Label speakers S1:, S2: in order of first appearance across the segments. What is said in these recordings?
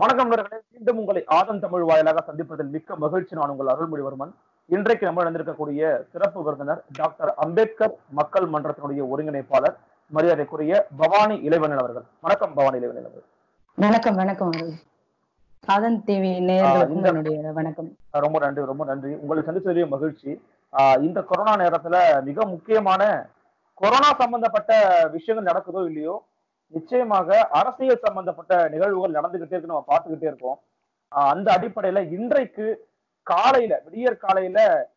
S1: வணக்கம் நண்பர்களே மீண்டும் உங்களை ஆதன் தமிழ் வாயிலாக சந்திப்பதில் மிக்க மகிழ்ச்சி நான் உங்கள் அருள்மொழிவர்மன் இன்றைக்கு நம்ம இணைந்திருக்கக்கூடிய சிறப்பு விருந்தினர் டாக்டர் அம்பேத்கர் மக்கள் மன்றத்தினுடைய ஒருங்கிணைப்பாளர் மரியாதைக்குரிய பவானி இளைவனல் அவர்கள் வணக்கம் பவானி இளைவனல் அவர்கள்
S2: வணக்கம் வணக்கம் அருள். சாதன் டிவி நேயர்களுக்கும்
S1: இந்த-
S2: என்னுடைய வணக்கம்
S1: ஆஹ் ரொம்ப நன்றி ரொம்ப நன்றி உங்களை சந்திச்சதுலயே மகிழ்ச்சி ஆஹ் இந்த கொரோனா நேரத்துல மிக முக்கியமான கொரோனா சம்பந்தப்பட்ட விஷயங்கள் நடக்குதோ இல்லையோ நிச்சயமாக அரசியல் சம்பந்தப்பட்ட நிகழ்வுகள் நடந்துகிட்டே இருக்கு நம்ம பார்த்துக்கிட்டே இருக்கோம் ஆஹ் அந்த அடிப்படையில இன்றைக்கு காலையில விடியற் காலையில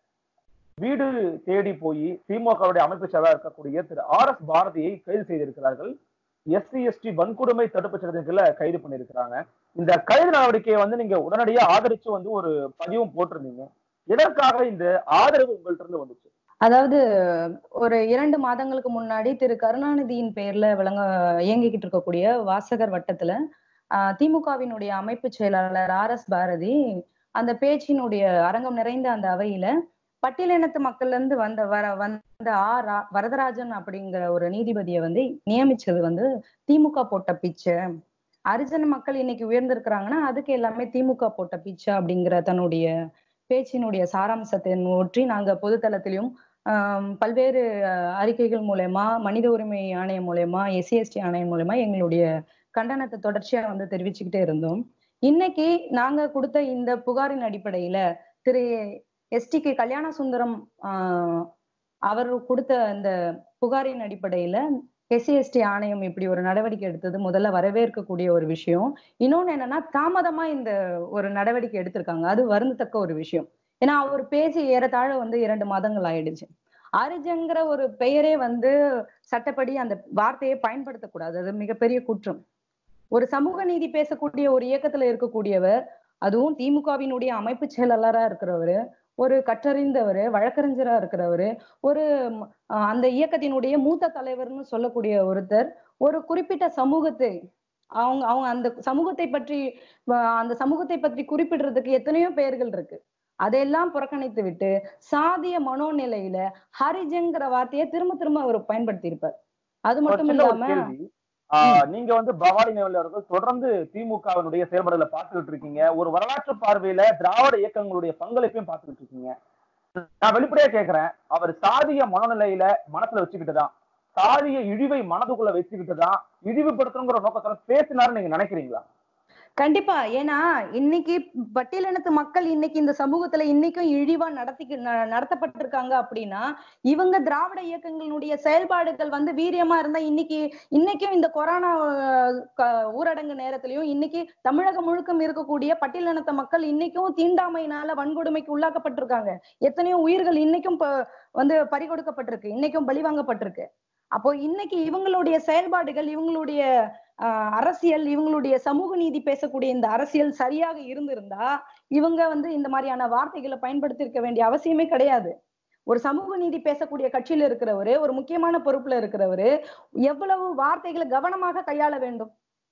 S1: வீடு தேடி போய் திமுகவுடைய அமைப்பு செயலாளர் இருக்கக்கூடிய திரு ஆர் எஸ் பாரதியை கைது செய்திருக்கிறார்கள் எஸ்சி எஸ்டி வன்கொடுமை தடுப்பு சட்டத்தின் கீழ கைது பண்ணியிருக்கிறாங்க இந்த கைது நடவடிக்கையை வந்து நீங்க உடனடியா ஆதரிச்சு வந்து ஒரு பதிவும் போட்டிருந்தீங்க எதற்காக இந்த ஆதரவு உங்கள்ட்ட இருந்து வந்துச்சு
S2: அதாவது ஒரு இரண்டு மாதங்களுக்கு முன்னாடி திரு கருணாநிதியின் பெயர்ல விளங்க இயங்கிக்கிட்டு இருக்கக்கூடிய வாசகர் வட்டத்துல ஆஹ், திமுகவினுடைய அமைப்பு செயலாளர் ஆர் எஸ் பாரதி அந்த பேச்சினுடைய அரங்கம் நிறைந்த அந்த அவையில பட்டியலினத்து மக்கள்ல இருந்து வந்த வர வந்த ஆ ரா- வரதராஜன் அப்படிங்கிற ஒரு நீதிபதியை வந்து நியமிச்சது வந்து திமுக போட்ட பிச்சை அரிஜன மக்கள் இன்னைக்கு உயர்ந்திருக்கிறாங்கன்னா அதுக்கு எல்லாமே திமுக போட்ட பிச்சை அப்படிங்கிற தன்னுடைய பேச்சினுடைய சாராம்சத்தை ஒற்றி நாங்க பொதுத்தளத்திலும் ஆம், பல்வேறு அஹ், அறிக்கைகள் மூலயமா மனித உரிமை ஆணையம் மூலயமா எஸ்சி எஸ்டி ஆணையம் மூலயமா எங்களுடைய கண்டனத்தை தொடர்ச்சியா வந்து தெரிவிச்சுக்கிட்டே இருந்தோம் இன்னைக்கு நாங்க கொடுத்த இந்த புகாரின் அடிப்படையில திரு எஸ்டிக்கு கல்யாண சுந்தரம் ஆஹ், அவர் கொடுத்த அந்த புகாரின் அடிப்படையில எஸ்சி எஸ்டி ஆணையம் இப்படி ஒரு நடவடிக்கை எடுத்தது முதல்ல வரவேற்கக்கூடிய ஒரு விஷயம் இன்னொன்னு என்னன்னா தாமதமா இந்த ஒரு நடவடிக்கை எடுத்திருக்காங்க அது வருந்தத்தக்க ஒரு விஷயம் ஏன்னா அவர் பேசி ஏறத்தாழ வந்து இரண்டு மாதங்கள் ஆயிடுச்சு அரிஜங்கிற ஒரு பெயரே வந்து சட்டப்படி அந்த வார்த்தையை பயன்படுத்தக்கூடாது அது மிகப்பெரிய குற்றம் ஒரு சமூக நீதி பேசக்கூடிய ஒரு இயக்கத்துல இருக்கக்கூடியவர் அதுவும் திமுகவினுடைய அமைப்பு செயலாளரா இருக்கிறவரு ஒரு கற்றறிந்தவர் வழக்கறிஞரா இருக்கிறவரு ஒரு ம், அஹ், அந்த இயக்கத்தினுடைய மூத்த தலைவர்னு சொல்லக்கூடிய ஒருத்தர் ஒரு குறிப்பிட்ட சமூகத்தை அவங்க அவங்க அந்த சமூகத்தை பற்றி வ- அந்த சமூகத்தை பற்றி குறிப்பிடுறதுக்கு எத்தனையோ பெயர்கள் இருக்கு அதையெல்லாம் புறக்கணித்து விட்டு சாதிய மனோநிலையில ஹரிஜங்கிற வார்த்தையை திரும்ப திரும்ப அவர் பயன்படுத்தி இருப்பார் அது
S1: ஒரு
S2: மட்டும்
S1: சின்ன ஒரு
S2: இல்லாம
S1: கேள்வி ஆஹ் நீங்க வந்து பவானி நேவல் அவர்கள் தொடர்ந்து திமுகவினுடைய செயல்பாடுகளை பார்த்துக்கிட்டு இருக்கீங்க ஒரு வரலாற்று பார்வையில திராவிட இயக்கங்களுடைய பங்களிப்பையும் பார்த்துக்கிட்டு இருக்கீங்க நான் வெளிப்படையா கேக்குறேன் அவர் சாதிய மனநிலையில மனசுல வச்சுக்கிட்டு தான் சாதிய இழிவை மனதுக்குள்ள வச்சுக்கிட்டு தான் இழிவுபடுத்தணுங்கிற நோக்கத்துல பேசினாருன்னு நீங்க நினைக்கிறீங்களா
S2: கண்டிப்பா ஏன்னா இன்னைக்கு பட்டியலினத்து மக்கள் இன்னைக்கு இந்த சமூகத்துல இன்னைக்கும் இழிவா நடத்தி நடத்தப்பட்டிருக்காங்க அப்படின்னா இவங்க திராவிட இயக்கங்களுடைய செயல்பாடுகள் வந்து வீரியமா இருந்தா இன்னைக்கு இன்னைக்கும் இந்த கொரோனா அஹ், க- ஊரடங்கு நேரத்திலயும் இன்னைக்கு தமிழகம் முழுக்கம் இருக்கக்கூடிய பட்டியலினத்த மக்கள் இன்னைக்கும் தீண்டாமையினால வன்கொடுமைக்கு உள்ளாக்கப்பட்டிருக்காங்க எத்தனையோ உயிர்கள் இன்னைக்கும் ப- வந்து பறிகொடுக்கப்பட்டிருக்கு இன்னைக்கும் பலிவாங்கப்பட்டிருக்கு அப்போ இன்னைக்கு இவங்களுடைய செயல்பாடுகள் இவங்களுடைய ஆஹ் அரசியல் இவங்களுடைய சமூக நீதி பேசக்கூடிய இந்த அரசியல் சரியாக இருந்திருந்தா இவங்க வந்து இந்த மாதிரியான வார்த்தைகளை பயன்படுத்தி இருக்க வேண்டிய அவசியமே கிடையாது ஒரு சமூக நீதி பேசக்கூடிய கட்சியில இருக்கிறவரு ஒரு முக்கியமான பொறுப்புல இருக்கிறவரு எவ்வளவு வார்த்தைகளை கவனமாக கையாள வேண்டும்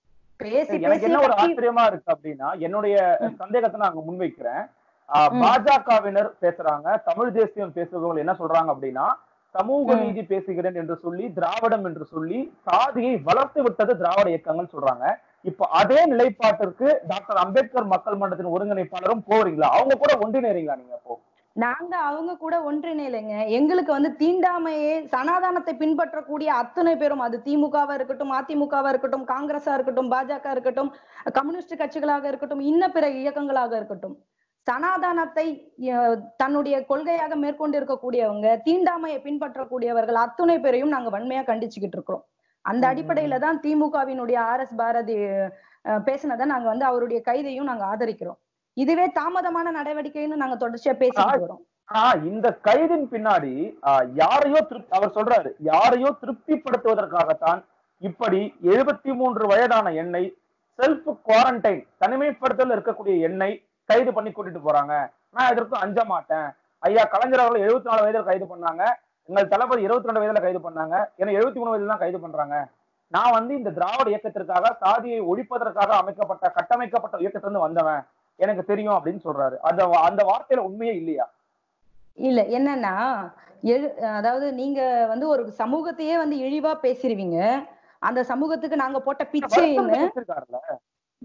S2: பேசி
S1: எனக்கு
S2: பேசி
S1: என்ன ஒரு
S2: கட்சி-
S1: ஆச்சரியமா இருக்கு அப்படின்னா என்னுடைய
S2: ம்.
S1: சந்தேகத்தை நான் அங்க முன்வைக்கிறேன் ஆஹ்
S2: ம்.
S1: பாஜகவினர் பேசுறாங்க தமிழ் தேசியம் பேசுறவங்க என்ன சொல்றாங்க அப்படின்னா சமூக
S2: ம்.
S1: நீதி பேசுகிறேன் என்று சொல்லி திராவிடம் என்று சொல்லி சாதியை வளர்த்து விட்டது திராவிட இயக்கங்கள் சொல்றாங்க இப்ப அதே நிலைப்பாட்டிற்கு டாக்டர் அம்பேத்கர் மக்கள் மன்றத்தின் ஒருங்கிணைப்பாளரும் போறீங்களா அவங்க கூட ஒன்றிணைறீங்களா நீங்க அப்போ
S2: நாங்க அவங்க கூட ஒன்றிணைலைங்க எங்களுக்கு வந்து தீண்டாமையே சனாதானத்தை பின்பற்றக்கூடிய அத்தனை பேரும் அது திமுகவா இருக்கட்டும் அதிமுகவா இருக்கட்டும் காங்கிரஸா இருக்கட்டும் பாஜக இருக்கட்டும் கம்யூனிஸ்ட் கட்சிகளாக இருக்கட்டும் இன்ன பிற இயக்கங்களாக இருக்கட்டும் சனாதானத்தை அஹ், தன்னுடைய கொள்கையாக மேற்கொண்டு இருக்கக்கூடியவங்க தீண்டாமையை பின்பற்றக்கூடியவர்கள் அத்துணை பேரையும் நாங்க வன்மையா கண்டிச்சுக்கிட்டு இருக்கிறோம் அந்த
S1: ம், ம்,
S2: அடிப்படையில தான் திமுகவினுடைய ஆர் எஸ் பாரதி அஹ், பேசினதை நாங்க வந்து அவருடைய கைதையும் நாங்க ஆதரிக்கிறோம் இதுவே தாமதமான நடவடிக்கைன்னு நாங்க தொடர்ச்சியா பேசிட்டு வரோம்
S1: ஆனா இந்த கைதின் பின்னாடி ஆஹ், யாரையோ திருப்தி அவர் சொல்றாரு யாரையோ திருப்திப்படுத்துவதற்காகத்தான் இப்படி எழுபத்தி மூன்று வயதான எண்ணெய் செல்ஃப் குவாரண்டைன் தனிமைப்படுத்தல் இருக்கக்கூடிய எண்ணெய் கைது பண்ணி கூட்டிட்டு போறாங்க நான் இதற்கும் அஞ்ச மாட்டேன் ஐயா கலைஞர் அவர்கள் எழுபத்தி நாலு வயதுல கைது பண்ணாங்க எங்கள் தளபதி இருபத்தி ரெண்டு வயதுல கைது பண்ணாங்க ஏன்னா எழுபத்தி மூணு வயதுல தான் கைது பண்றாங்க நான் வந்து இந்த திராவிட இயக்கத்திற்காக சாதியை ஒழிப்பதற்காக அமைக்கப்பட்ட கட்டமைக்கப்பட்ட இயக்கத்திலிருந்து வந்தவன் எனக்கு தெரியும் அப்படின்னு சொல்றாரு அந்த அந்த வார்த்தையில உண்மையே இல்லையா
S2: இல்ல என்னன்னா எழு அதாவது நீங்க வந்து ஒரு சமூகத்தையே வந்து இழிவா பேசிருவீங்க அந்த சமூகத்துக்கு நாங்க போட்ட பிச்சைன்னு
S1: வருத்தம் தெரிவிச்சிருக்காருல்ல
S2: வர்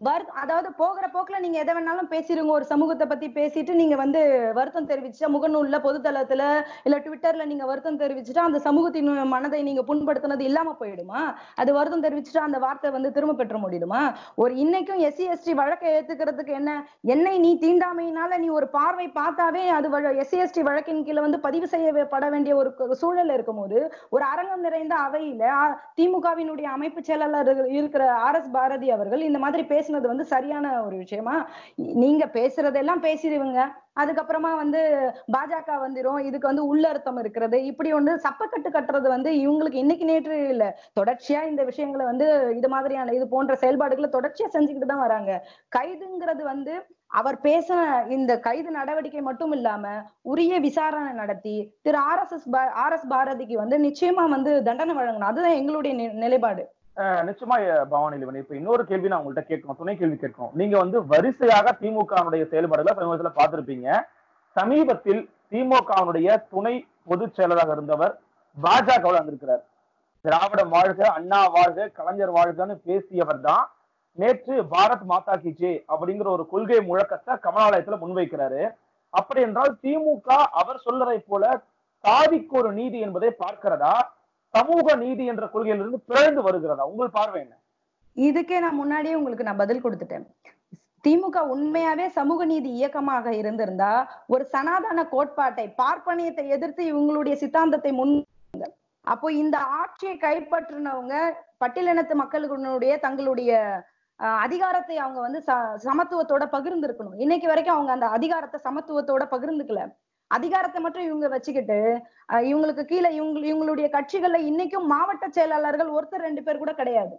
S2: அதாவது போகிற போக்குல நீங்க எதை வேணாலும் பேசிருங்க ஒரு சமூகத்தை பத்தி பேசிட்டு நீங்க வந்து வருத்தம் தெரிவிச்சுட்டா முகநூல்ல பொதுத்தளத்துல இல்ல ட்விட்டர்ல நீங்க வருத்தம் தெரிவிச்சுட்டா அந்த சமூகத்தின் மனதை நீங்க புண்படுத்தினது இல்லாம போயிடுமா அது வருத்தம் தெரிவிச்சுட்டா அந்த வார்த்தை வந்து திரும்ப பெற்ற முடியுமா ஒரு இன்னைக்கும் எஸ்சி எஸ்டி வழக்கை ஏத்துக்கிறதுக்கு என்ன என்னை நீ தீண்டாமையினால நீ ஒரு பார்வை பார்த்தாவே அது எஸ்சி எஸ்டி வழக்கின் கீழே வந்து பதிவு செய்யப்பட வேண்டிய ஒரு கு- சூழல் இருக்கும்போது ஒரு அரங்கம் நிறைந்த அவையில அ- திமுகவினுடைய அமைப்பு செயலாளர் இருக்கிற ஆர் எஸ் பாரதி அவர்கள் இந்த மாதிரி பேசுனது வந்து சரியான ஒரு விஷயமா நீங்க பேசுறதெல்லாம் பேசிடுவீங்க அதுக்கப்புறமா வந்து பாஜக வந்துரும் இதுக்கு வந்து உள்ளர்த்தம் இருக்கிறது இப்படி வந்து சப்பக்கட்டு கட்டுறது வந்து இவங்களுக்கு இன்னைக்கு நேற்று இல்ல தொடர்ச்சியா இந்த விஷயங்களை வந்து இது மாதிரியான இது போன்ற செயல்பாடுகளை தொடர்ச்சியா செஞ்சுக்கிட்டு தான் வராங்க கைதுங்கிறது வந்து அவர் பேச இந்த கைது நடவடிக்கை மட்டும் இல்லாம உரிய விசாரணை நடத்தி திரு R S S R S பாரதிக்கு வந்து நிச்சயமா வந்து தண்டனை வழங்கணும் அதுதான் எங்களுடைய நி- நிலைப்பாடு
S1: அஹ் நிச்சயமா அஹ் பவானி லிவன் இப்ப இன்னொரு கேள்வி நான் உங்கள்ட்ட கேட்கணும் துணை கேள்வி கேட்கணும் நீங்க வந்து வரிசையாக திமுகவுடைய செயல்பாடுகளை சமீபத்துல பார்த்திருப்பீங்க சமீபத்தில் திமுகவுடைய துணை பொதுச் செயலராக இருந்தவர் பாஜகவில் வந்திருக்கிறார் திராவிடம் வாழ்க அண்ணா வாழ்க கலைஞர் வாழ்கன்னு பேசியவர் தான் நேற்று பாரத் மாதா கி ஜெய் அப்படிங்கிற ஒரு கொள்கை முழக்கத்தை கமலாலயத்துல முன்வைக்கிறாரு அப்படி என்றால் திமுக அவர் சொல்றதை போல சாதிக்கு ஒரு நீதி என்பதை பார்க்கிறதா சமூக நீதி என்ற கொள்கையிலிருந்து பிறழ்ந்து வருகிறதா உங்கள் பார்வை என்ன
S2: இதுக்கே நான் முன்னாடியே உங்களுக்கு நான் பதில் கொடுத்துட்டேன் திமுக உண்மையாவே சமூக நீதி இயக்கமாக இருந்திருந்தா ஒரு சனாதன கோட்பாட்டை பார்ப்பனியத்தை எதிர்த்து இவங்களுடைய சித்தாந்தத்தை முன் அப்போ இந்த ஆட்சியை கைப்பற்றினவங்க பட்டியலினத்து மக்களுடைய தங்களுடைய அஹ், அதிகாரத்தை அவங்க வந்து ச- சமத்துவத்தோட பகிர்ந்திருக்கணும் இன்னைக்கு வரைக்கும் அவங்க அந்த அதிகாரத்தை சமத்துவத்தோட பகிர்ந்துக்கல அதிகாரத்தை மட்டும் இவங்க வச்சுக்கிட்டு அஹ், இவங்களுக்கு கீழே இவங்க இவங்களுடைய கட்சிகள்ல இன்னைக்கும் மாவட்ட செயலாளர்கள் ஒருத்தர் ரெண்டு பேர் கூட கிடையாது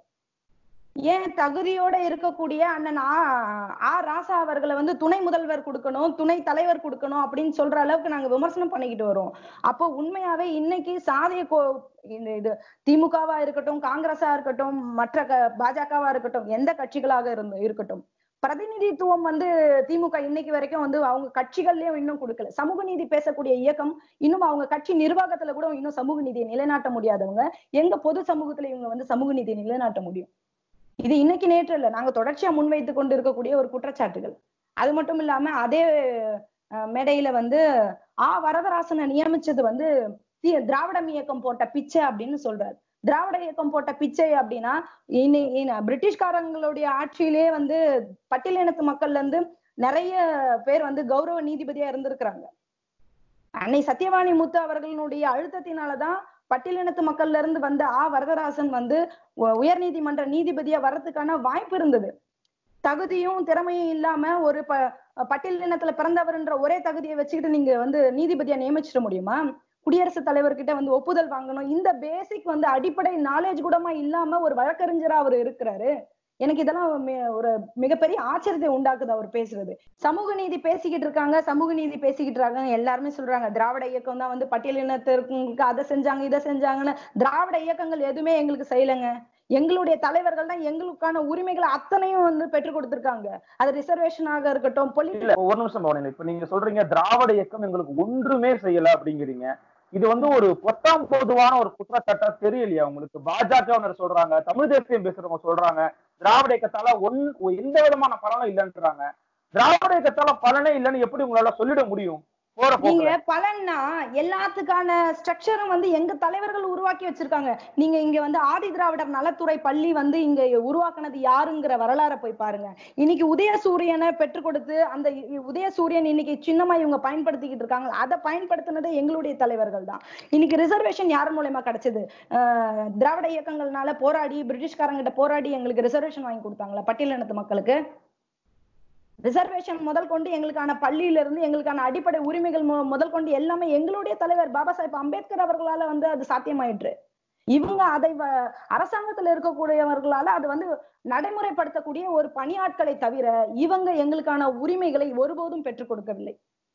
S2: ஏன் தகுதியோட இருக்கக்கூடிய அண்ணன் ஆ ஆ ராசா அவர்களை வந்து துணை முதல்வர் கொடுக்கணும் துணை தலைவர் கொடுக்கணும் அப்படின்னு சொல்ற அளவுக்கு நாங்க விமர்சனம் பண்ணிக்கிட்டு வரோம் அப்போ உண்மையாவே இன்னைக்கு சாதிய கோ இந்த இது திமுகவா இருக்கட்டும் காங்கிரஸா இருக்கட்டும் மற்ற க- பாஜகவா இருக்கட்டும் எந்த கட்சிகளாக இருந்து இருக்கட்டும் பிரதிநிதித்துவம் வந்து திமுக இன்னைக்கு வரைக்கும் வந்து அவங்க கட்சிகள்லயும் இன்னும் கொடுக்கல சமூக நீதி பேசக்கூடிய இயக்கம் இன்னும் அவங்க கட்சி நிர்வாகத்துல கூட இன்னும் சமூக நீதியை நிலைநாட்ட முடியாதவங்க எங்க பொது சமூகத்துல இவங்க வந்து சமூக நீதியை நிலைநாட்ட முடியும் இது இன்னைக்கு நேற்று இல்ல நாங்க தொடர்ச்சியா முன்வைத்து கொண்டு இருக்கக்கூடிய ஒரு குற்றச்சாட்டுகள் அது மட்டும் இல்லாம அதே அஹ், மேடையில வந்து ஆ வரதராசனை நியமிச்சது வந்து தி- திராவிடம் இயக்கம் போட்ட பிச்சை அப்படின்னு சொல்றாரு திராவிட இயக்கம் போட்ட பிச்சை அப்படின்னா இனி இனி- பிரிட்டிஷ்காரங்களுடைய ஆட்சியிலே வந்து பட்டியலினத்து மக்கள்ல இருந்து நிறைய பேர் வந்து கௌரவ நீதிபதியா இருந்திருக்கிறாங்க அன்னை சத்யவாணி முத்து அவர்களுடைய அழுத்தத்தினாலதான் பட்டியலினத்து மக்கள்ல இருந்து வந்த ஆ வரதராசன் வந்து உ- உயர்நீதிமன்ற நீதிபதியா வர்றதுக்கான வாய்ப்பு இருந்தது தகுதியும் திறமையும் இல்லாம ஒரு ப பட்டியலினத்துல பிறந்தவர்ன்ற ஒரே தகுதியை வச்சுக்கிட்டு நீங்க வந்து நீதிபதியா நியமிச்சிட முடியுமா குடியரசுத் தலைவர்கிட்ட வந்து ஒப்புதல் வாங்கணும் இந்த பேசிக் வந்து அடிப்படை நாலேஜ் கூடமா இல்லாம ஒரு வழக்கறிஞரா அவர் இருக்கிறாரு எனக்கு இதெல்லாம் மி- ஒரு மிகப்பெரிய ஆச்சரியத்தை உண்டாக்குது அவர் பேசுறது சமூக நீதி பேசிக்கிட்டு இருக்காங்க சமூக நீதி பேசிக்கிட்டு இருக்காங்க எல்லாருமே சொல்றாங்க திராவிட இயக்கம் தான் வந்து பட்டியலினத்திற்கு அதை செஞ்சாங்க இதை செஞ்சாங்கன்னு திராவிட இயக்கங்கள் எதுவுமே எங்களுக்கு செய்யலைங்க எங்களுடைய தலைவர்கள் தான் எங்களுக்கான உரிமைகளை அத்தனையும் வந்து பெற்றுக் கொடுத்திருக்காங்க அது ரிசர்வேஷனாக இருக்கட்டும் பொலிட்டிக்
S1: இல்ல ஒரு நிமிஷம் பவனி இப்ப நீங்க சொல்றீங்க திராவிட இயக்கம் எங்களுக்கு ஒன்றுமே செய்யல அப்படிங்கிறீங்க இது வந்து ஒரு பொத்தாம் பொதுவான ஒரு குற்றச்சாட்டா தெரியலையா உங்களுக்கு பாஜகவினர் சொல்றாங்க தமிழ் தேசியம் பேசுறவங்க சொல்றாங்க திராவிட இயக்கத்தால ஒன் எந்த விதமான பலனும் இல்லைன்றாங்க திராவிட இயக்கத்தால பலனே இல்லைன்னு எப்படி உங்களால சொல்லிட முடியும் போற
S2: நீங்க
S1: போக்குல
S2: பலன்னா எல்லாத்துக்கான ஸ்ட்ரக்சரும் வந்து எங்க தலைவர்கள் உருவாக்கி வச்சிருக்காங்க நீங்க இங்க வந்து ஆதி திராவிடர் நலத்துறை பள்ளி வந்து இங்க உருவாக்குனது யாருங்கிற வரலாறை போய் பாருங்க இன்னைக்கு உதயசூரியனை பெற்றுக் கொடுத்து அந்த இ- இ- உதயசூரியன் இன்னைக்கு சின்னமா இவங்க பயன்படுத்திக்கிட்டு இருக்காங்க அதை பயன்படுத்தினது எங்களுடைய தலைவர்கள் தான் இன்னைக்கு ரிசர்வேஷன் யார் மூலயமா கிடைச்சது ஆஹ் திராவிட இயக்கங்கள்னால போராடி பிரிட்டிஷ்காரங்கிட்ட போராடி எங்களுக்கு ரிசர்வேஷன் வாங்கி கொடுத்தாங்களா பட்டியலினத்து மக்களுக்கு ரிசர்வேஷன் முதல் கொண்டு எங்களுக்கான பள்ளியில இருந்து எங்களுக்கான அடிப்படை உரிமைகள் மு- முதல் கொண்டு எல்லாமே எங்களுடைய தலைவர் பாபா சாஹேப் அம்பேத்கர் அவர்களால வந்து அது சாத்தியமாயிற்று இவங்க அதை வ- அரசாங்கத்துல இருக்கக்கூடியவர்களால அது வந்து நடைமுறைப்படுத்தக்கூடிய ஒரு பணியாட்களை தவிர இவங்க எங்களுக்கான உரிமைகளை ஒருபோதும் பெற்றுக் கொடுக்கவில்லை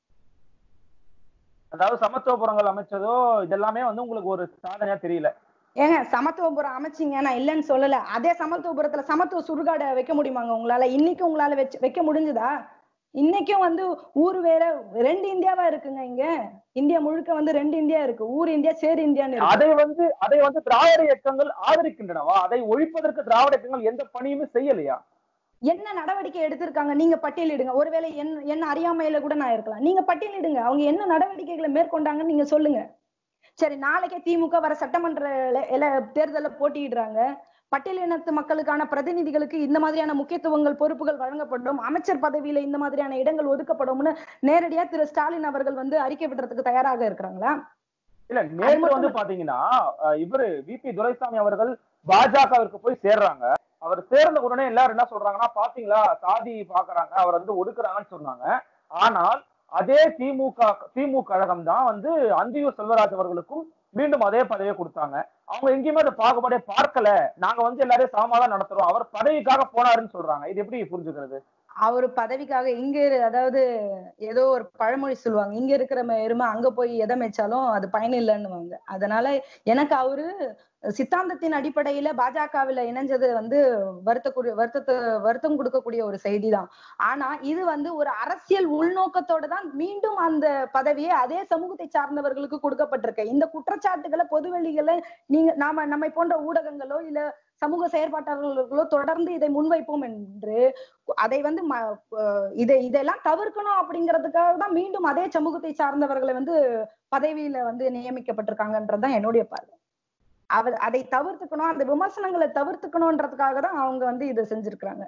S1: அதாவது சமத்துவபுரங்கள் அமைச்சதோ இதெல்லாமே வந்து உங்களுக்கு ஒரு சாதனையா தெரியல
S2: ஏங்க சமத்துவபுரம் அமைச்சிங்க நான் இல்லைன்னு சொல்லல அதே சமத்துவபுரத்துல சமத்துவ சுடுகாடை வைக்க முடியுமாங்க உங்களால இன்னைக்கும் உங்களால வச்சு வைக்க முடிஞ்சுதா இன்னைக்கும் வந்து ஊர் வேற ரெண்டு இந்தியாவா இருக்குங்க இங்க இந்தியா முழுக்க வந்து ரெண்டு இந்தியா இருக்கு ஊர் இந்தியா சேர் இந்தியான்னு இருக்கு
S1: அதை வந்து அதை வந்து திராவிட இயக்கங்கள் ஆதரிக்கின்றனவா அதை ஒழிப்பதற்கு திராவிட இயக்கங்கள் எந்த பணியுமே செய்யலையா
S2: என்ன நடவடிக்கை எடுத்திருக்காங்க நீங்க பட்டியலிடுங்க ஒருவேளை என் என்ன அறியாமையில கூட நான் இருக்கலாம் நீங்க பட்டியலிடுங்க அவங்க என்ன நடவடிக்கைகளை மேற்கொண்டாங்கன்னு நீங்க சொல்லுங்க சரி நாளைக்கே திமுக வர சட்டமன்ற எல- எல- தேர்தல்ல போட்டியிடுறாங்க பட்டியலினத்து மக்களுக்கான பிரதிநிதிகளுக்கு இந்த மாதிரியான முக்கியத்துவங்கள் பொறுப்புகள் வழங்கப்படும் அமைச்சர் பதவியில இந்த மாதிரியான இடங்கள் ஒதுக்கப்படும்னு நேரடியா திரு ஸ்டாலின் அவர்கள் வந்து அறிக்கை விடுறதுக்கு தயாராக இருக்கிறாங்களா
S1: இல்ல நேற்று
S2: மட்டும்
S1: வந்து பாத்தீங்கன்னா அஹ், இவரு விபி துரைசாமி அவர்கள் பாஜகவிற்கு போய் சேர்றாங்க அவர் சேர்ந்த உடனே எல்லாரும் என்ன சொல்றாங்கன்னா பாத்தீங்களா சாதி பாக்குறாங்க அவர் வந்து ஒடுக்குறாங்கன்னு சொன்னாங்க ஆனால் அதே திமுக திமுக கழகம் தான் வந்து அந்தியூர் செல்வராஜ் அவர்களுக்கும் மீண்டும் அதே பதவியை கொடுத்தாங்க அவங்க எங்கேயுமே அந்த பாகுபாடே பார்க்கல நாங்க வந்து எல்லாரையும் சமமாதான் நடத்துறோம் அவர் பதவிக்காக போனாருன்னு சொல்றாங்க இது எப்படி புரிஞ்சுக்கிறது
S2: அவரு பதவிக்காக இங்க இரு- அதாவது ஏதோ ஒரு பழமொழி சொல்லுவாங்க இங்க இருக்கிற ம- எருமை அங்க போய் எதை மேய்ச்சாலும் அது பயன் இல்லைன்னுவாங்க அதனால எனக்கு அவரு சித்தாந்தத்தின் அடிப்படையில பாஜகவுல இணைஞ்சது வந்து வருத்தக்கூடிய வருத்தத்தை வருத்தம் கொடுக்கக்கூடிய ஒரு செய்தி தான் ஆனா இது வந்து ஒரு அரசியல் உள்நோக்கத்தோட தான் மீண்டும் அந்த பதவியை அதே சமூகத்தை சார்ந்தவர்களுக்கு கொடுக்கப்பட்டிருக்கு இந்த குற்றச்சாட்டுகளை பொதுவெளிகளை நீங்க நாம நம்மை போன்ற ஊடகங்களோ இல்ல சமூக செயற்பாட்டாளர்களோ தொடர்ந்து இதை முன்வைப்போம் என்று அதை வந்து ம- அஹ் இதை இதெல்லாம் தவிர்க்கணும் அப்படிங்கிறதுக்காக தான் மீண்டும் அதே சமூகத்தை சார்ந்தவர்களை வந்து பதவியில வந்து நியமிக்கப்பட்டிருக்காங்கன்றதுதான் என்னுடைய பார்வை அவர் அதை தவிர்த்துக்கணும் அந்த விமர்சனங்களை தவிர்த்துக்கணும்ன்றதுக்காக தான் அவங்க வந்து இதை செஞ்சிருக்கிறாங்க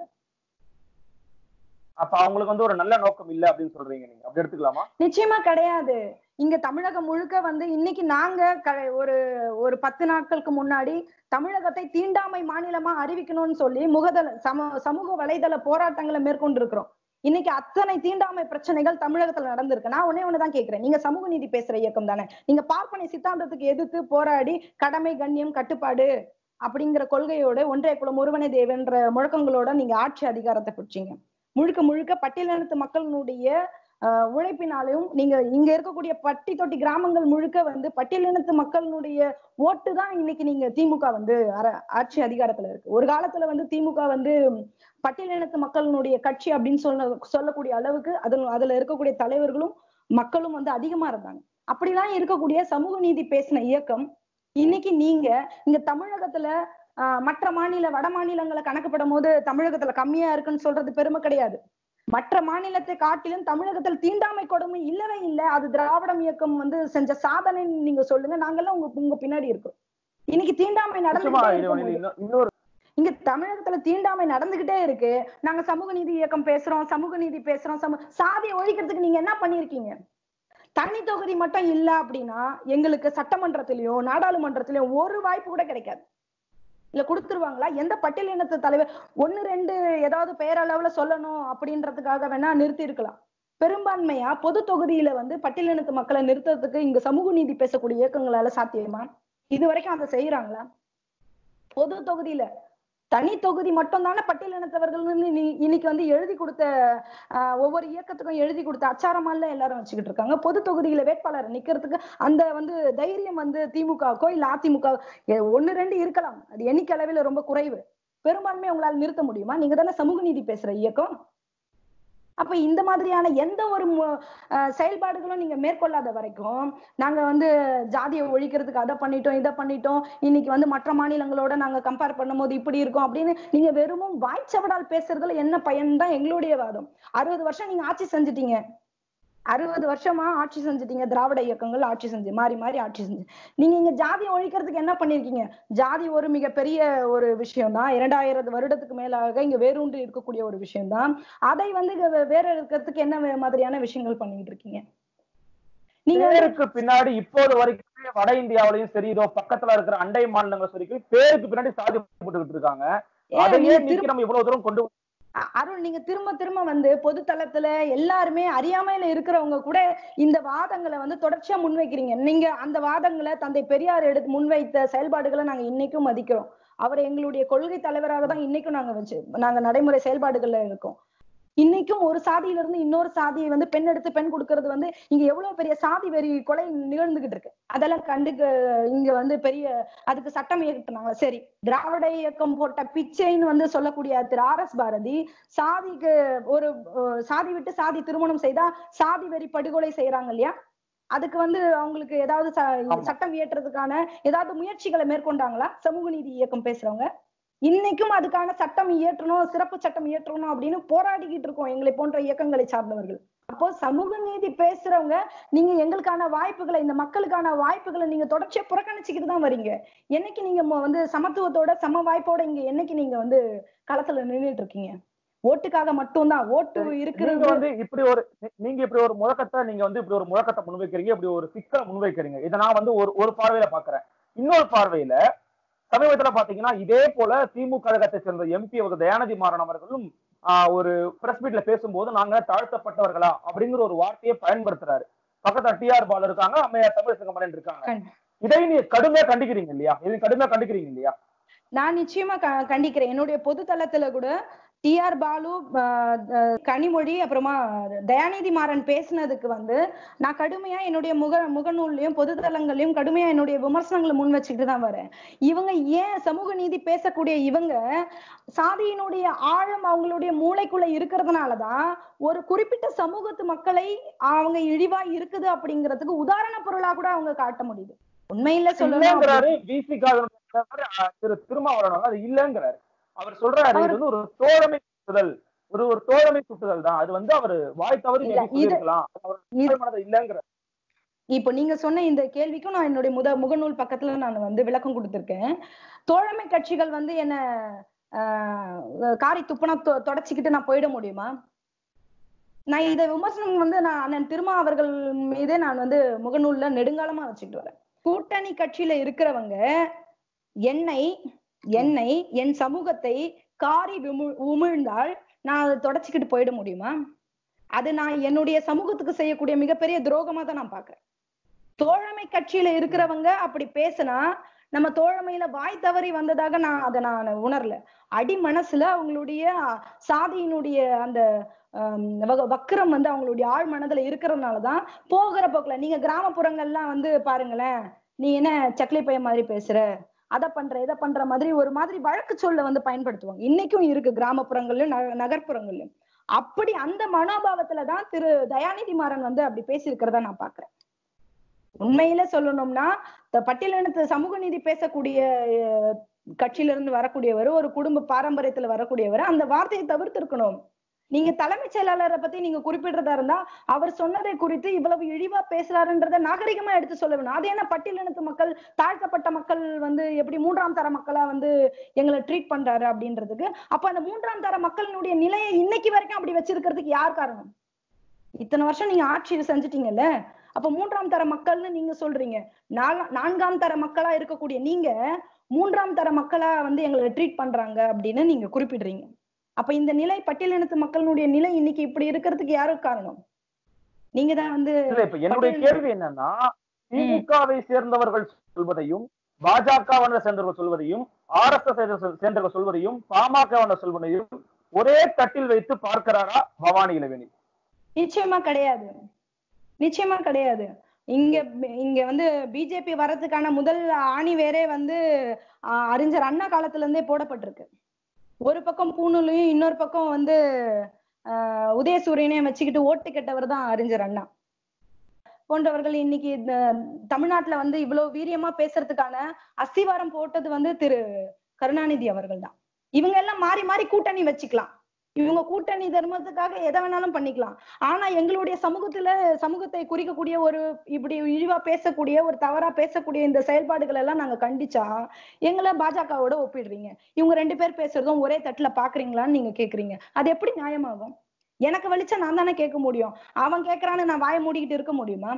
S1: அப்ப அவங்களுக்கு வந்து ஒரு நல்ல நோக்கம் இல்ல அப்படின்னு சொல்றீங்க நீங்க அப்படி எடுத்துக்கலாமா
S2: நிச்சயமா கிடையாது இங்க தமிழகம் முழுக்க வந்து இன்னைக்கு நாங்க க- ஒரு ஒரு பத்து நாட்களுக்கு முன்னாடி தமிழகத்தை தீண்டாமை மாநிலமா அறிவிக்கணும்னு சொல்லி முகதள சம சமூக வலைதள போராட்டங்களை மேற்கொண்டிருக்கிறோம் இன்னைக்கு அத்தனை தீண்டாமை பிரச்சனைகள் தமிழகத்துல நடந்திருக்கு நான் ஒன்னே ஒண்ணுதான் கேக்குறேன் நீங்க சமூக நீதி பேசுற இயக்கம் தானே நீங்க பார்ப்பனை சித்தாந்தத்துக்கு எதிர்த்து போராடி கடமை கண்ணியம் கட்டுப்பாடு அப்படிங்கிற கொள்கையோட ஒன்றைய குலம் ஒருவனே தேவன்ற முழக்கங்களோட நீங்க ஆட்சி அதிகாரத்தை பிடிச்சீங்க முழுக்க முழுக்க பட்டியலினத்து மக்களினுடைய ஆஹ் உழைப்பினாலையும் நீங்க இங்க இருக்கக்கூடிய பட்டி தொட்டி கிராமங்கள் முழுக்க வந்து பட்டியலினத்து மக்களினுடைய ஓட்டு தான் இன்னைக்கு நீங்க திமுக வந்து அர- ஆட்சி அதிகாரத்துல இருக்கு ஒரு காலத்துல வந்து திமுக வந்து பட்டியலினத்து மக்களினுடைய கட்சி அப்படின்னு சொல்ல சொல்லக்கூடிய அளவுக்கு அதுல அதுல இருக்கக்கூடிய தலைவர்களும் மக்களும் வந்து அதிகமா இருந்தாங்க அப்படிலாம் இருக்கக்கூடிய சமூக நீதி பேசின இயக்கம் இன்னைக்கு நீங்க இங்க தமிழகத்துல ஆஹ் மற்ற மாநில வட மாநிலங்களை கணக்குப்படும் போது தமிழகத்துல கம்மியா இருக்குன்னு சொல்றது பெருமை கிடையாது மற்ற மாநிலத்தை காட்டிலும் தமிழகத்தில் தீண்டாமை கொடுமை இல்லவே இல்லை அது திராவிடம் இயக்கம் வந்து செஞ்ச சாதனைன்னு நீங்க சொல்லுங்க நாங்கெல்லாம் உங்க உங்க பின்னாடி இருக்கோம் இன்னைக்கு தீண்டாமை
S1: நிச்சயமா
S2: நடந்துகிட்டே
S1: இது வந்து
S2: இருக்கும்போது
S1: இன்னொ- இன்னொரு
S2: இங்க தமிழகத்துல தீண்டாமை நடந்துகிட்டே இருக்கு நாங்க சமூக நீதி இயக்கம் பேசுறோம் சமூக நீதி பேசுறோம் சமூக சாதியை ஒழிக்கிறதுக்கு நீங்க என்ன பண்ணிருக்கீங்க தனி தொகுதி மட்டும் இல்ல அப்படின்னா எங்களுக்கு சட்டமன்றத்திலயோ நாடாளுமன்றத்திலயோ ஒரு வாய்ப்பு கூட கிடைக்காது இல்ல கொடுத்துருவாங்களா எந்த பட்டியலினத்து தலைவர் ஒண்ணு ரெண்டு ஏதாவது பெயரளவுல சொல்லணும் அப்படின்றதுக்காக வேணா நிறுத்தி இருக்கலாம் பெரும்பான்மையா பொது தொகுதியில வந்து பட்டியலினத்து மக்களை நிறுத்துறதுக்கு இங்க சமூக நீதி பேசக்கூடிய இயக்கங்களால சாத்தியமா இது வரைக்கும் அதை செய்யறாங்களா பொது தொகுதியில தனி தொகுதி மட்டும் தானே பட்டியலினத்தவர்கள்னு நீ- இன்னைக்கு வந்து எழுதி கொடுத்த ஆஹ், ஒவ்வொரு இயக்கத்துக்கும் எழுதி கொடுத்த அச்சாரமால எல்லாரும் வச்சுக்கிட்டு இருக்காங்க பொது தொகுதியில வேட்பாளர் நிக்கிறதுக்கு அந்த வந்து தைரியம் வந்து திமுகவுக்கோ இல்ல அதிமுக ஒண்ணு ரெண்டு இருக்கலாம் அது எண்ணிக்கை அளவில் ரொம்ப குறைவு பெரும்பான்மை உங்களால நிறுத்த முடியுமா நீங்க தானே சமூக நீதி பேசுற இயக்கம் அப்ப இந்த மாதிரியான எந்த ஒரு மு- அஹ் செயல்பாடுகளும் நீங்க மேற்கொள்ளாத வரைக்கும் நாங்க வந்து ஜாதியை ஒழிக்கிறதுக்கு அதை பண்ணிட்டோம் இதை பண்ணிட்டோம் இன்னைக்கு வந்து மற்ற மாநிலங்களோட நாங்க கம்பேர் பண்ணும்போது இப்படி இருக்கோம் அப்படின்னு நீங்க வெறுமும் வாய்ச்சவடால் பேசுறதுல என்ன பயன் தான் எங்களுடைய வாதம் அறுபது வருஷம் நீங்க ஆட்சி செஞ்சுட்டீங்க அறுபது வருஷமா ஆட்சி செஞ்சுட்டீங்க திராவிட இயக்கங்கள் ஆட்சி செஞ்சு மாறி மாறி ஆட்சி செஞ்சு நீங்க இங்க ஜாதியை ஒழிக்கிறதுக்கு என்ன பண்ணிருக்கீங்க ஜாதி ஒரு மிகப்பெரிய ஒரு விஷயம் தான் இரண்டாயிரம் வருடத்துக்கு மேலாக இங்க வேரூன்றி இருக்கக்கூடிய ஒரு விஷயம் தான் அதை வந்து இங்க வே- வேற இருக்கிறதுக்கு என்ன வே- மாதிரியான விஷயங்கள் பண்ணிட்டு இருக்கீங்க நீங்க வந்து
S1: பேருக்கு பின்னாடி இப்போது வரைக்குமே வட இந்தியாவிலையும் சரி இதோ பக்கத்துல இருக்கிற அண்டை மாநிலங்கள் வரைக்கும் பேருக்கு பின்னாடி சாதி போட்டுக்கிட்டு இருக்காங்க
S2: ஏன்
S1: அதையே
S2: நீங்க
S1: நீக்கி நம்ம இவ்வளவு தூரம் கொண்டு
S2: அ- அருண் நீங்க திரும்ப திரும்ப வந்து பொது தளத்துல எல்லாருமே அறியாமையில இருக்கிறவங்க கூட இந்த வாதங்களை வந்து தொடர்ச்சியா முன்வைக்கிறீங்க நீங்க அந்த வாதங்களை தந்தை பெரியார் எடுத்து முன்வைத்த செயல்பாடுகளை நாங்க இன்னைக்கும் மதிக்கிறோம் அவரை எங்களுடைய கொள்கை தலைவராக தான் இன்னைக்கும் நாங்க வச்சு நாங்க நடைமுறை செயல்பாடுகள்ல இருக்கோம் இன்னைக்கும் ஒரு சாதியில இருந்து இன்னொரு சாதியை வந்து பெண் எடுத்து பெண் கொடுக்கறது வந்து இங்க எவ்வளவு பெரிய சாதி வெறி கொலை நிகழ்ந்துகிட்டு இருக்கு அதெல்லாம் கண்டுக்க இங்க வந்து பெரிய அதுக்கு சட்டம் இயக்கினாங்க சரி திராவிட இயக்கம் போட்ட பிச்சைன்னு வந்து சொல்லக்கூடிய திரு ஆர் எஸ் பாரதி சாதிக்கு ஒரு அஹ், சாதி விட்டு சாதி திருமணம் செய்தா சாதி வெறி படுகொலை செய்யறாங்க இல்லையா அதுக்கு வந்து அவங்களுக்கு ஏதாவது ச-
S1: ஆமா.
S2: சட்டம் இயற்றுறதுக்கான ஏதாவது முயற்சிகளை மேற்கொண்டாங்களா சமூக நீதி இயக்கம் பேசுறவங்க இன்னைக்கும் அதுக்கான சட்டம் இயற்றணும் சிறப்பு சட்டம் இயற்றணும் அப்படின்னு போராடிக்கிட்டு இருக்கோம் எங்களை போன்ற இயக்கங்களை சார்ந்தவர்கள் அப்போ சமூக நீதி பேசுறவங்க நீங்க எங்களுக்கான வாய்ப்புகளை இந்த மக்களுக்கான வாய்ப்புகளை நீங்க தொடர்ச்சியா புறக்கணிச்சுக்கிட்டு தான் வரீங்க என்னைக்கு நீங்க மொ- வந்து சமத்துவத்தோட சம வாய்ப்போட இங்க என்னைக்கு நீங்க வந்து களத்துல நின்னுட்டு இருக்கீங்க ஓட்டுக்காக மட்டும்தான் ஓட்டு
S1: நீங்க
S2: இருக்கிறது
S1: வந்து இப்படி ஒரு நீ- நீங்க இப்படி ஒரு முழக்கத்தை நீங்க வந்து இப்படி ஒரு முழக்கத்தை முன்வைக்கிறீங்க இப்படி ஒரு சிக்கலை முன்வைக்கிறீங்க இதை நான் வந்து ஒரு ஒரு பார்வையில பாக்குறேன் இன்னொரு பார்வையில சமீபத்துல பாத்தீங்கன்னா இதே போல திமுக கழகத்தை சேர்ந்த எம்பி அவர் தயாநிதி மாறன் அவர்களும் ஆஹ், ஒரு பிரஸ் மீட்ல பேசும்போது நாங்க தாழ்த்தப்பட்டவர்களா அப்படிங்கிற ஒரு வார்த்தையை பயன்படுத்துறாரு பக்கத்துல டிஆர் பால் இருக்காங்க அம்மையார் தமிழ் மரன் இருக்காங்க
S2: கண்-
S1: இதை நீ கடுமையா கண்டிக்கிறீங்க இல்லையா இதை கடுமையா கண்டிக்கிறீங்க இல்லையா
S2: நான் நிச்சயமா க- கண்டிக்கிறேன் என்னுடைய பொது தளத்துல கூட டிஆர் பாலு ஆஹ் அஹ் கனிமொழி அப்புறமா தயாநிதி மாறன் பேசுனதுக்கு வந்து நான் கடுமையா என்னுடைய முக முகநூல்லையும் பொது தளங்கள்லயும் கடுமையா என்னுடைய விமர்சனங்களை முன் வச்சுக்கிட்டு தான் வரேன் இவங்க ஏன் சமூக நீதி பேசக்கூடிய இவங்க சாதியினுடைய ஆழம் அவங்களுடைய மூளைக்குள்ள இருக்கிறதுனாலதான் ஒரு குறிப்பிட்ட சமூகத்து மக்களை அவங்க இழிவா இருக்குது அப்படிங்கிறதுக்கு உதாரண பொருளா கூட அவங்க காட்ட முடியுது உண்மையில சொல்லணும்
S1: இல்லைங்கிறாரு விசிகா திரு திருமாவளவன் அது இல்லைங்கிறாரு அவர் சொல்றாரு இது வந்து ஒரு தோழமை சுட்டுதல் ஒரு ஒரு தோழமை சுட்டுதல் தான் அது வந்து அவர் வாய் தவறி
S2: இல்ல,
S1: maybe
S2: இது-
S1: சொல்லியிருக்கலாம் அவர்
S2: இது-
S1: மனதை இல்லைங்கிறார்
S2: இப்போ நீங்க சொன்ன இந்த கேள்விக்கும் நான் என்னுடைய முத முகநூல் பக்கத்துல நான் வந்து விளக்கம் கொடுத்திருக்கேன் தோழமை கட்சிகள் வந்து என்ன ஆஹ் காரி துப்புனா தொ- தொடச்சிக்கிட்டு நான் போயிட முடியுமா நான் இத விமர்சனம் வந்து நான் அண்ணன் திருமா அவர்கள் மீதே நான் வந்து முகநூல்ல நெடுங்காலமா வச்சுக்கிட்டு வரேன் கூட்டணி கட்சியில இருக்கிறவங்க என்னை என்னை என் சமூகத்தை காரி விமு உமிழ்ந்தால் நான் அதை தொடச்சிக்கிட்டு போயிட முடியுமா அது நான் என்னுடைய சமூகத்துக்கு செய்யக்கூடிய மிகப்பெரிய துரோகமா தான் நான் பாக்குறேன் தோழமை கட்சியில இருக்கிறவங்க அப்படி பேசினா நம்ம தோழமையில வாய் தவறி வந்ததாக நான் அதை நான் உணரல அடி மனசுல அவங்களுடைய அஹ், சாதியினுடைய அந்த ஆம், வக- வக்கிரம் வந்து அவங்களுடைய ஆழ் மனதுல இருக்கிறதுனாலதான் போகிற போக்குல நீங்க கிராமப்புறங்கள்லாம் வந்து பாருங்களேன் நீ என்ன சக்லி பையன் மாதிரி பேசுற அதை பண்ற இதை பண்ற மாதிரி ஒரு மாதிரி வழக்கு சொல்ல வந்து பயன்படுத்துவாங்க இன்னைக்கும் இருக்கு கிராமப்புறங்கள்லயும் நக- நகர்ப்புறங்கள்லயும் அப்படி அந்த மனோபாவத்துலதான் திரு தயாநிதி மாறன் வந்து அப்படி பேசியிருக்கிறதா நான் பாக்குறேன் உண்மையில சொல்லணும்னா இந்த பட்டியலினத்து சமூக நீதி பேசக்கூடிய அஹ், கட்சியில இருந்து வரக்கூடியவர் ஒரு குடும்ப பாரம்பரியத்துல வரக்கூடியவர் அந்த வார்த்தையை தவிர்த்திருக்கணும் நீங்க தலைமைச் செயலாளரை பத்தி நீங்க குறிப்பிடுறதா இருந்தா அவர் சொன்னதை குறித்து இவ்வளவு இழிவா பேசுறாருன்றத நாகரிகமா எடுத்து சொல்ல வேணும் அது என்ன பட்டியலினத்து மக்கள் தாழ்த்தப்பட்ட மக்கள் வந்து எப்படி மூன்றாம் தர மக்களா வந்து எங்களை ட்ரீட் பண்றாரு அப்படின்றதுக்கு அப்ப அந்த மூன்றாம் தர மக்களினுடைய நிலையை இன்னைக்கு வரைக்கும் அப்படி வச்சிருக்கிறதுக்கு யார் காரணம் இத்தனை வருஷம் நீங்க ஆட்சி செஞ்சுட்டீங்கல்ல அப்ப மூன்றாம் தர மக்கள்னு நீங்க சொல்றீங்க நாலா- நான்காம் தர மக்களா இருக்கக்கூடிய நீங்க மூன்றாம் தர மக்களா வந்து எங்களை ட்ரீட் பண்றாங்க அப்படின்னு நீங்க குறிப்பிடுறீங்க அப்ப இந்த நிலை பட்டியலினத்து மக்களுடைய நிலை இன்னைக்கு இப்படி இருக்கிறதுக்கு யாரு காரணம் நீங்க தான் வந்து
S1: இல்ல இப்ப என்னுடைய
S2: பட்டியல்
S1: கேள்வி என்னன்னா திமுகவை சேர்ந்தவர்கள் சொல்வதையும் பாஜகவினர் சேர்ந்தவர்கள் சொல்வதையும் ஆர் எஸ் எஸ் சேர்ந்தவர்கள் சொல்வதையும் பாமகவினர் சொல்வதையும் ஒரே தட்டில் வைத்து பார்க்கிறாரா பவானி இளவேணி
S2: நிச்சயமா கிடையாது நிச்சயமா கிடையாது இங்க இங்க வந்து பிஜேபி வர்றதுக்கான முதல் ஆணி வேறே வந்து ஆஹ், அறிஞர் அண்ணா காலத்துல இருந்தே போடப்பட்டிருக்கு ஒரு பக்கம் பூணூலையும் இன்னொரு பக்கம் வந்து ஆஹ், உதயசூரியனையும் வச்சுக்கிட்டு ஓட்டு கெட்டவர் தான் அறிஞர் அண்ணா போன்றவர்கள் இன்னைக்கு இந்த தமிழ்நாட்டுல வந்து இவ்வளவு வீரியமா பேசுறதுக்கான அஸ்திவாரம் போட்டது வந்து திரு கருணாநிதி அவர்கள் தான் இவங்க எல்லாம் மாறி மாறி கூட்டணி வச்சுக்கலாம் இவங்க கூட்டணி தர்மத்துக்காக எதை வேணாலும் பண்ணிக்கலாம் ஆனா எங்களுடைய சமூகத்துல சமூகத்தை குறிக்கக்கூடிய ஒரு இப்படி இழிவா பேசக்கூடிய ஒரு தவறா பேசக்கூடிய இந்த செயல்பாடுகள் எல்லாம் நாங்க கண்டிச்சா எங்களை பாஜகவோட ஒப்பிடுறீங்க இவங்க ரெண்டு பேர் பேசுறதும் ஒரே தட்டுல பாக்குறீங்களான்னு நீங்க கேக்குறீங்க அது எப்படி நியாயமாகும் எனக்கு வலிச்சா நான் தானே கேட்க முடியும் அவன் கேக்குறான்னு நான் வாயை மூடிக்கிட்டு இருக்க முடியுமா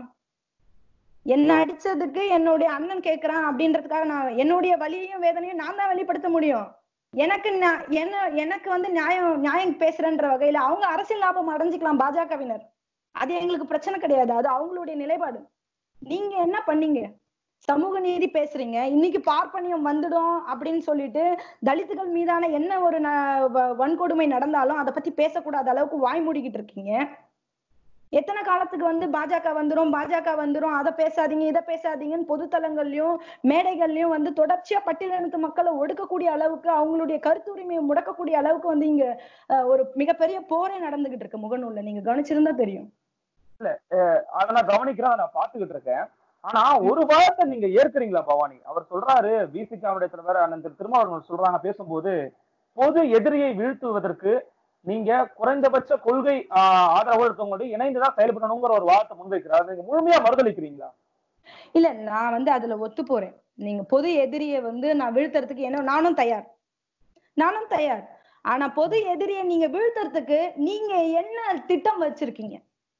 S2: என்ன அடிச்சதுக்கு என்னுடைய அண்ணன் கேக்குறான் அப்படின்றதுக்காக நான் என்னுடைய வலியையும் வேதனையும் நான் தான் வெளிப்படுத்த முடியும் எனக்கு நா- என்ன எனக்கு வந்து நியாயம் நியாயம் பேசுறேன்ற வகையில அவங்க அரசியல் லாபம் அடைஞ்சுக்கலாம் பாஜகவினர் அது எங்களுக்கு பிரச்சனை கிடையாது அது அவங்களுடைய நிலைப்பாடு நீங்க என்ன பண்ணீங்க சமூக நீதி பேசுறீங்க இன்னைக்கு பார்ப்பனியம் வந்துடும் அப்படின்னு சொல்லிட்டு தலித்துகள் மீதான என்ன ஒரு ந- வ- வன்கொடுமை நடந்தாலும் அதை பத்தி பேசக்கூடாத அளவுக்கு வாய் மூடிக்கிட்டு இருக்கீங்க எத்தனை காலத்துக்கு வந்து பாஜக வந்துரும் பாஜக வந்துரும் அதை பேசாதீங்க இதை பேசாதீங்கன்னு பொதுத்தலங்கள்லயும் மேடைகள்லயும் வந்து தொடர்ச்சியா பட்டியலினத்து மக்களை ஒடுக்கக்கூடிய அளவுக்கு அவங்களுடைய கருத்துரிமையை முடக்கக்கூடிய அளவுக்கு வந்து இங்க அஹ், ஒரு மிகப்பெரிய போரே நடந்துகிட்டு இருக்கு முகநூல்ல நீங்க கவனிச்சிருந்தா தெரியும்
S1: அதை நான் கவனிக்கிறேன் அதை நான் பாத்துக்கிட்டு இருக்கேன் ஆனா ஒரு வாரத்தை நீங்க ஏற்கறீங்களா பவானி அவர் சொல்றாரு பிசிகாவுடைய தலைவர் அண்ணன் திரு திருமாவளவன் சொல்றாங்க பேசும்போது பொது எதிரியை வீழ்த்துவதற்கு நீங்க குறைந்தபட்ச கொள்கை ஆஹ், ஆதரவோடு இருக்கவங்களோட இணைந்துதான் செயல்படணுங்கிற ஒரு வார்த்தை முன்வைக்கிறார் நீங்க முழுமையா மறுதளிக்கிறீங்களா
S2: இல்ல நான் வந்து அதுல ஒத்து போறேன் நீங்க பொது எதிரியை வந்து நான் வீழ்த்துறதுக்கு என்ன நானும் தயார் நானும் தயார் ஆனா பொது எதிரியை நீங்க வீழ்த்துறதுக்கு நீங்க என்ன திட்டம் வச்சிருக்கீங்க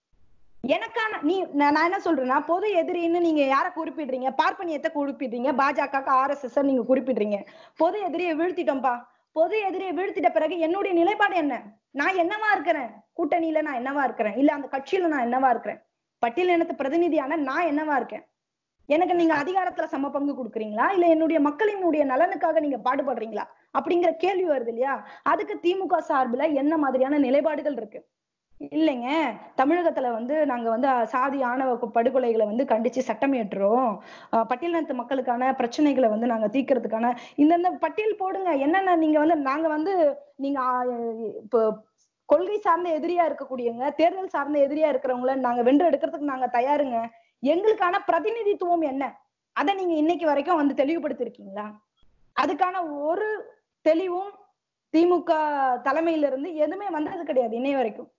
S2: எனக்கான நீ நான் நான் என்ன சொல்றேன்னா பொது எதிரின்னு நீங்க யார குறிப்பிடுறீங்க பார்ப்பனியத்தை குறிப்பிடுறீங்க பாஜக ஆர்எஸ்எஸ் நீங்க குறிப்பிடுறீங்க பொது எதிரியை வீழ்த்திட்டோம்பா பொது எதிரியை வீழ்த்திட்ட பிறகு என்னுடைய நிலைப்பாடு என்ன நான் என்னவா இருக்கிறேன் கூட்டணியில நான் என்னவா இருக்கிறேன் இல்ல அந்த கட்சியில நான் என்னவா இருக்கிறேன் பட்டியல் இனத்து பிரதிநிதியான நான் என்னவா இருக்கேன் எனக்கு நீங்க அதிகாரத்துல சம பங்கு கொடுக்குறீங்களா இல்ல என்னுடைய மக்களினுடைய நலனுக்காக நீங்க பாடுபடுறீங்களா அப்படிங்கிற கேள்வி வருது இல்லையா அதுக்கு திமுக சார்புல என்ன மாதிரியான நிலைப்பாடுகள் இருக்கு இல்லைங்க தமிழகத்துல வந்து நாங்க வந்து சாதி ஆணவ கு- படுகொலைகளை வந்து கண்டிச்சு சட்டம் இயற்றுறோம் அஹ் பட்டியலினத்து மக்களுக்கான பிரச்சனைகளை வந்து நாங்க தீர்க்கறதுக்கான இந்தந்த பட்டியல் போடுங்க என்னென்ன நீங்க வந்து நாங்க வந்து நீங்க ஆஹ் இப்போ கொள்கை சார்ந்த எதிரியா இருக்கக்கூடியவங்க தேர்தல் சார்ந்த எதிரியா இருக்கிறவங்கள நாங்க வென்று எடுக்கிறதுக்கு நாங்க தயாருங்க எங்களுக்கான பிரதிநிதித்துவம் என்ன அதை நீங்க இன்னைக்கு வரைக்கும் வந்து தெளிவுபடுத்திருக்கீங்களா அதுக்கான ஒரு தெளிவும் திமுக தலைமையில இருந்து எதுவுமே வந்தது கிடையாது இன்னை வரைக்கும்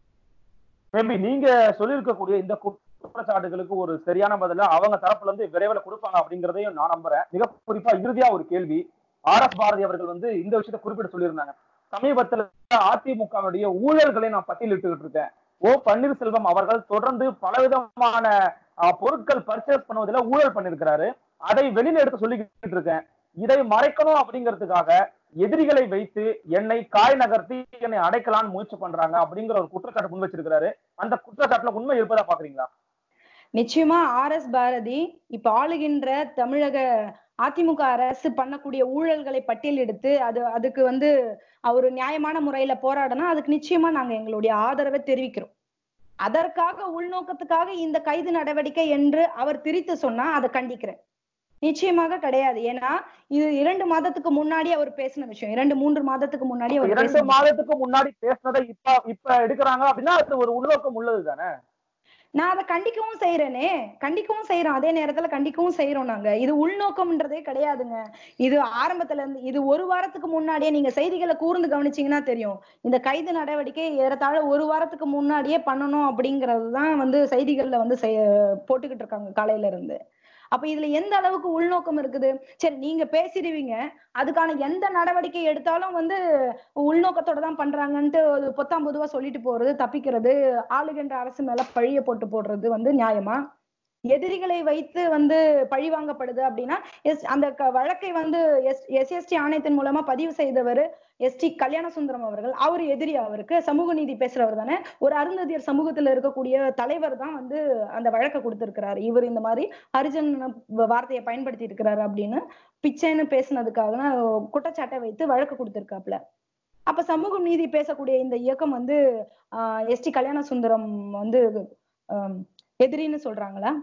S1: மேபி நீங்க சொல்லியிருக்கக்கூடிய இந்த குற்றச்சாட்டுகளுக்கு ஒரு சரியான பதில அவங்க தரப்புல இருந்து விரைவில் கொடுப்பாங்க அப்படிங்கறதையும் நான் நம்புறேன் மிக குறிப்பா இறுதியா ஒரு கேள்வி ஆர் எஸ் பாரதி அவர்கள் வந்து இந்த விஷயத்தை குறிப்பிட்டு சொல்லியிருந்தாங்க சமீபத்துல அதிமுகவுடைய ஊழல்களை நான் பட்டியலிட்டுக்கிட்டு இருக்கேன் ஓ பன்னீர்செல்வம் அவர்கள் தொடர்ந்து பலவிதமான ஆஹ், பொருட்கள் பர்ச்சேஸ் பண்ணுவதில் ஊழல் பண்ணிருக்கிறாரு அதை வெளியில எடுத்து சொல்லிக்கிட்டு இருக்கேன் இதை மறைக்கணும் அப்படிங்கிறதுக்காக எதிரிகளை வைத்து என்னை காய் நகர்த்தி என்னை அடைக்கலாம்னு முயற்சி பண்றாங்க அப்படிங்கிற ஒரு குற்றச்சாட்டு முன் வச்சிருக்கிறாரு அந்த குற்றச்சாட்டுல உண்மை இருப்பதா பாக்குறீங்களா
S2: நிச்சயமா ஆர் எஸ் பாரதி இப்ப ஆளுகின்ற தமிழக அதிமுக அரசு பண்ணக்கூடிய ஊழல்களை பட்டியலெடுத்து அது அதுக்கு வந்து அவரு நியாயமான முறையில போராடணும் அதுக்கு நிச்சயமா நாங்க எங்களுடைய ஆதரவை தெரிவிக்கிறோம் அதற்காக உள்நோக்கத்துக்காக இந்த கைது நடவடிக்கை என்று அவர் திரித்து சொன்னா அதை கண்டிக்கிறேன் நிச்சயமாக கிடையாது ஏன்னா இது இரண்டு மாதத்துக்கு முன்னாடி அவர் பேசின விஷயம் இரண்டு மூன்று மாதத்துக்கு முன்னாடி அவர்
S1: இரண்டு
S2: பேசின விஷயம்.
S1: மாதத்துக்கு முன்னாடி பேசினதை இப்ப இப்ப எடுக்கிறாங்க அப்படின்னா அது ஒரு உள்நோக்கம் உள்ளது தானே
S2: நான் அதை கண்டிக்கவும் செய்யறேனே கண்டிக்கவும் செய்யறோம் அதே நேரத்துல கண்டிக்கவும் செய்யறோம் நாங்க இது உள்நோக்கம்ன்றதே கிடையாதுங்க இது ஆரம்பத்துல இருந்து இது ஒரு வாரத்துக்கு முன்னாடியே நீங்க செய்திகளை கூர்ந்து கவனிச்சீங்கன்னா தெரியும் இந்த கைது நடவடிக்கை ஏறத்தாழ ஒரு வாரத்துக்கு முன்னாடியே பண்ணணும் அப்படிங்கறது தான் வந்து செய்திகள்ல வந்து செய்ய போட்டுக்கிட்டு இருக்காங்க காலையில இருந்து அப்ப இதுல எந்த அளவுக்கு உள்நோக்கம் இருக்குது சரி நீங்க பேசிடுவீங்க அதுக்கான எந்த நடவடிக்கை எடுத்தாலும் வந்து உள்நோக்கத்தோட தான் பண்றாங்கன்ட்டு ஒரு பொத்தாம் பொதுவா சொல்லிட்டு போறது தப்பிக்கிறது ஆளுகின்ற அரசு மேல பழிய போட்டு போடுறது வந்து நியாயமா எதிரிகளை வைத்து வந்து பழி வாங்கப்படுது அப்படின்னா எஸ் அந்த க- வழக்கை வந்து எஸ் எஸ்எஸ்டி ஆணையத்தின் மூலமா பதிவு செய்தவர் எஸ்டி கல்யாண சுந்தரம் அவர்கள் அவர் எதிரி அவருக்கு சமூக நீதி பேசுறவர் தானே ஒரு அருந்ததியர் சமூகத்துல இருக்கக்கூடிய தலைவர் தான் வந்து அந்த வழக்கை கொடுத்திருக்கிறாரு இவர் இந்த மாதிரி ஹரிஜன் வார்த்தையை பயன்படுத்தி இருக்கிறாரு அப்படின்னு பிச்சைன்னு பேசுனதுக்காக குற்றச்சாட்டை வைத்து வழக்கு கொடுத்திருக்காப்ல அப்ப சமூக நீதி பேசக்கூடிய இந்த இயக்கம் வந்து ஆஹ் எஸ்டி கல்யாண சுந்தரம் வந்து ஆம், எதிரின்னு சொல்றாங்களா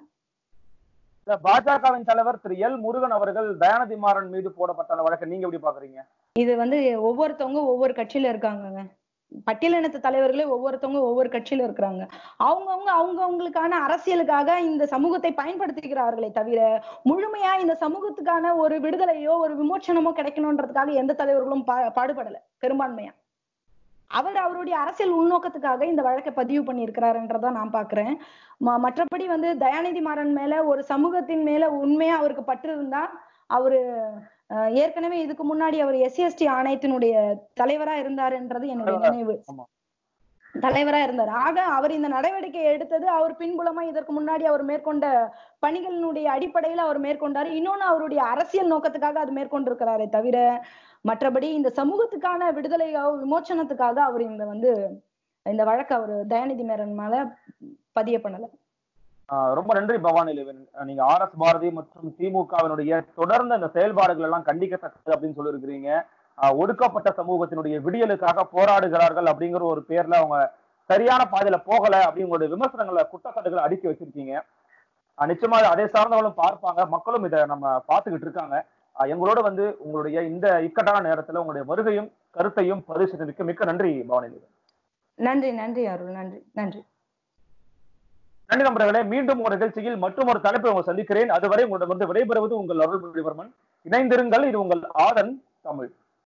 S1: இல்ல பாஜகவின் தலைவர் திரு எல் முருகன் அவர்கள் தயாநிதி மாறன் மீது போடப்பட்ட அந்த வழக்கை நீங்க எப்படி பாக்குறீங்க
S2: இது வந்து ஒவ்வொருத்தவங்க ஒவ்வொரு கட்சியில இருக்காங்கங்க பட்டியலினத்து தலைவர்களே ஒவ்வொருத்தவங்க ஒவ்வொரு கட்சியில இருக்கிறாங்க அவங்கவங்க அவங்கவங்களுக்கான அரசியலுக்காக இந்த சமூகத்தை பயன்படுத்திக்கிறார்களே தவிர முழுமையா இந்த சமூகத்துக்கான ஒரு விடுதலையோ ஒரு விமோச்சனமோ கிடைக்கணுன்றதுக்காக எந்த தலைவர்களும் பா- பாடுபடல பெரும்பான்மையா அவர் அவருடைய அரசியல் உள்நோக்கத்துக்காக இந்த வழக்கை பதிவு பண்ணியிருக்கிறாருன்றதான் நான் பாக்குறேன் ம- மற்றபடி வந்து தயாநிதி மாறன் மேல ஒரு சமூகத்தின் மேல உண்மையா அவருக்கு பற்று இருந்தா அவரு அஹ், ஏற்கனவே இதுக்கு முன்னாடி அவர் எஸ்சிஎஸ்டி ஆணையத்தினுடைய தலைவரா இருந்தாருன்றது என்னுடைய
S1: தலைவரா,
S2: நினைவு
S1: ஆமா.
S2: தலைவரா இருந்தார் ஆக அவர் இந்த நடவடிக்கை எடுத்தது அவர் பின்புலமா இதற்கு முன்னாடி அவர் மேற்கொண்ட பணிகளினுடைய அடிப்படையில் அவர் மேற்கொண்டாரு இன்னொன்னு அவருடைய அரசியல் நோக்கத்துக்காக அது மேற்கொண்டிருக்கிறாரே தவிர மற்றபடி இந்த சமூகத்துக்கான விடுதலையோ விமோச்சனத்துக்காக அவர் இந்த வந்து இந்த வழக்கு அவர் தயாநிதி மேரன் மேல பதிய பண்ணல
S1: ஆஹ் ரொம்ப நன்றி பவானி லிவன் நீங்க ஆர் எஸ் பாரதி மற்றும் திமுகவினுடைய தொடர்ந்த இந்த செயல்பாடுகள் எல்லாம் கண்டிக்கத்தக்கது அப்படின்னு சொல்லியிருக்கிறீங்க ஆஹ் ஒடுக்கப்பட்ட சமூகத்தினுடைய விடியலுக்காக போராடுகிறார்கள் அப்படிங்கிற ஒரு பேர்ல அவங்க சரியான பாதையில போகல அப்படிங்களுடைய விமர்சனங்களை குற்றச்சாட்டுகளை அடுக்கி வச்சிருக்கீங்க ஆஹ் நிச்சயமா அதை சார்ந்தவங்களும் பார்ப்பாங்க மக்களும் இதை நம்ம பார்த்துக்கிட்டு இருக்காங்க ஆஹ் எங்களோட வந்து உங்களுடைய இந்த இக்கட்டான நேரத்துல உங்களுடைய வருகையும் கருத்தையும் பரிசீலிக்க மிக்க நன்றி பவானி லிவன்
S2: நன்றி நன்றி அருள் நன்றி நன்றி
S1: நன்றி நண்பர்களே மீண்டும் ஒரு நிகழ்ச்சியில் மற்றும் ஒரு தலைப்பை உங்களை சந்திக்கிறேன் அதுவரை உங்களிடமிருந்து விடைபெறுவது உங்கள் அருள்மொழிவர்மன் இணைந்திருங்கள் இது உங்கள் ஆதன் தமிழ்